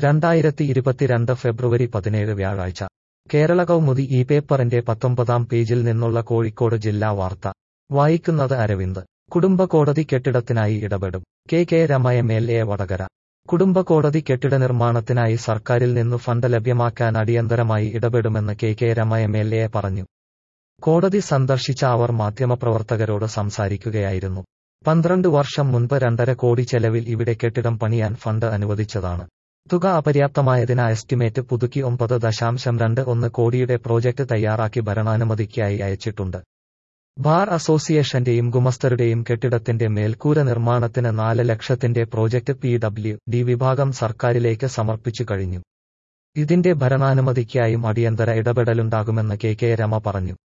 രണ്ടായിരത്തി ഇരുപത്തിരണ്ട് ഫെബ്രുവരി പതിനേഴ് വ്യാഴാഴ്ച കേരള കൗമുദി ഈ പേപ്പറിന്റെ പത്തൊമ്പതാം പേജിൽ നിന്നുള്ള കോഴിക്കോട് ജില്ലാ വാർത്ത വായിക്കുന്നത് അരവിന്ദ് കുടുംബ കോടതി കെട്ടിടത്തിനായി ഇടപെടും K K Rema M L A Vadakara കുടുംബ കോടതി കെട്ടിട നിർമ്മാണത്തിനായി സർക്കാരിൽ നിന്നു ഫണ്ട് ലഭ്യമാക്കാൻ അടിയന്തരമായി ഇടപെടുമെന്ന് K K Rema M L A പറഞ്ഞു കോടതി സന്ദർശിച്ച അവർ മാധ്യമപ്രവർത്തകരോട് സംസാരിക്കുകയായിരുന്നു പന്ത്രണ്ട് വർഷം മുൻപ് രണ്ടര കോടി ചെലവിൽ ഇവിടെ കെട്ടിടം പണിയാൻ ഫണ്ട് അനുവദിച്ചതാണ് തുക അപര്യാപ്തമായതിനാ എസ്റ്റിമേറ്റ് പുതുക്കി ഒമ്പത് ദശാംശം രണ്ട് ഒന്ന് കോടിയുടെ പ്രോജക്ട് തയ്യാറാക്കി ഭരണാനുമതിക്കായി അയച്ചിട്ടുണ്ട് ബാർ അസോസിയേഷന്റെയും ഗുമസ്തരുടെയും കെട്ടിടത്തിന്റെ മേൽക്കൂര നിർമ്മാണത്തിന് നാല് ലക്ഷത്തിന്റെ പ്രോജക്ട് പി ഡബ്ല്യു ഡി വിഭാഗം സർക്കാരിലേക്ക് സമർപ്പിച്ചു കഴിഞ്ഞു ഇതിന്റെ ഭരണാനുമതിക്കായും അടിയന്തര ഇടപെടലുണ്ടാകുമെന്ന് കെ കെ രമ പറഞ്ഞു